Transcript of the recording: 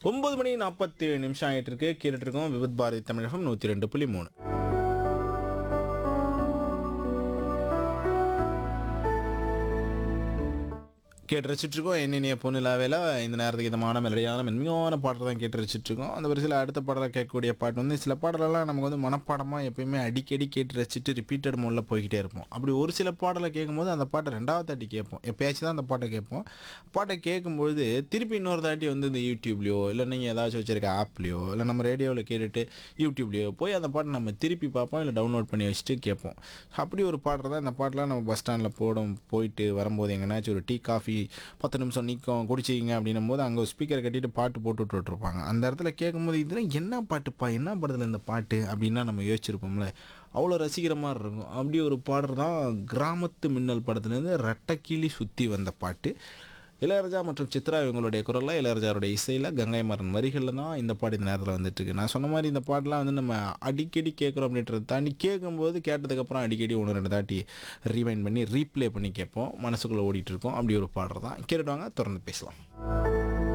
ஒன்பது மணி நாற்பத்தி ஏழு நிமிஷம் ஆகிட்டு இருக்கு கேட்டுட்டு இருக்கோம் விபத் பாரதி தமிழகம் நூற்றி ரெண்டு புள்ளி மூணு கேட்டு ரசிச்சிட்ருக்கோம் என்னென்ன பொண்ணுலாவேல இந்த நேரத்துக்கு இதமான மெலடியான மென்மையான பாட்டை தான் கேட்டு ரசிச்சிட்ருக்கோம் அந்த வரிசையில் அடுத்த பாடலை கேட்கக்கூடிய பாட்டு வந்து சில பாடலெல்லாம் நமக்கு வந்து மனப்பாடமாக எப்பயுமே அடிக்கடி கேட்டு ரசிச்சுட்டு ரிப்பீட்டட் மோடில் போய்கிட்டே இருப்போம் அப்படி ஒரு சில பாடலை கேட்கும்போது அந்த பாட்டை ரெண்டாவது தாட்டி கேட்போம் எப்பயாச்சும் தான் அந்த பாட்டை கேட்போம் பாட்டை கேட்கும்பொழுது திருப்பி இன்னொரு தாட்டி வந்து இந்த யூடியூப்லேயோ இல்லை நீங்கள் ஏதாச்சும் வச்சிருக்க ஆப்லேயோ இல்லை நம்ம ரேடியோவில் கேட்டுட்டு யூடியூப்லேயோ போய் அந்த பாட்டை நம்ம திருப்பி பார்ப்போம் இல்லை டவுன்லோட் பண்ணி வச்சுட்டு கேட்போம் அப்படி ஒரு பாட்டு தான் இந்த பாட்டெலாம் நம்ம பஸ் ஸ்டாண்டில் போடும் போயிட்டு வரும்போது எங்கேனாச்சும் ஒரு டீ காஃபி பத்து நிமிஷம் நிற்கும் குடிச்சிக்கிங்க அப்படின்னும் போது அங்கே ஒரு ஸ்பீக்கரை கட்டிட்டு பாட்டு போட்டு விட்டுருப்பாங்க அந்த இடத்துல கேட்கும்போது இதில் என்ன பாட்டுப்பா என்ன படத்தில் இந்த பாட்டு அப்படின்னா நம்ம யோசிச்சிருப்போம்ல அவ்வளோ ரசிக்கிற மாதிரி இருக்கும் அப்படி ஒரு பாடல் தான் கிராமத்து மின்னல் படத்துலேருந்து ரெட்டக்கிளி சுற்றி வந்த பாட்டு இளையராஜா மற்றும் சித்ரா இவங்களுடைய குரலில் இளையராஜாவுடைய இசையில் கங்கை மரன் வரிகளில் தான் இந்த பாட்டு இந்த நேரத்தில் வந்துட்டு இருக்கு நான் சொன்ன மாதிரி இந்த பாட்டெலாம் வந்து நம்ம அடிக்கடி கேட்குறோம் அப்படின்றத தாண்டி கேட்கும்போது கேட்டதுக்கப்புறம் அடிக்கடி ஒன்று ரெண்டு தாட்டி ரீவைண்ட் பண்ணி ரீப்ளே பண்ணி கேட்போம் மனசுக்குள்ளே ஓடிட்டு இருக்கோம் அப்படி ஒரு பாடுறது தான் கேட்டுட்டு வாங்க தொடர்ந்து பேசலாம்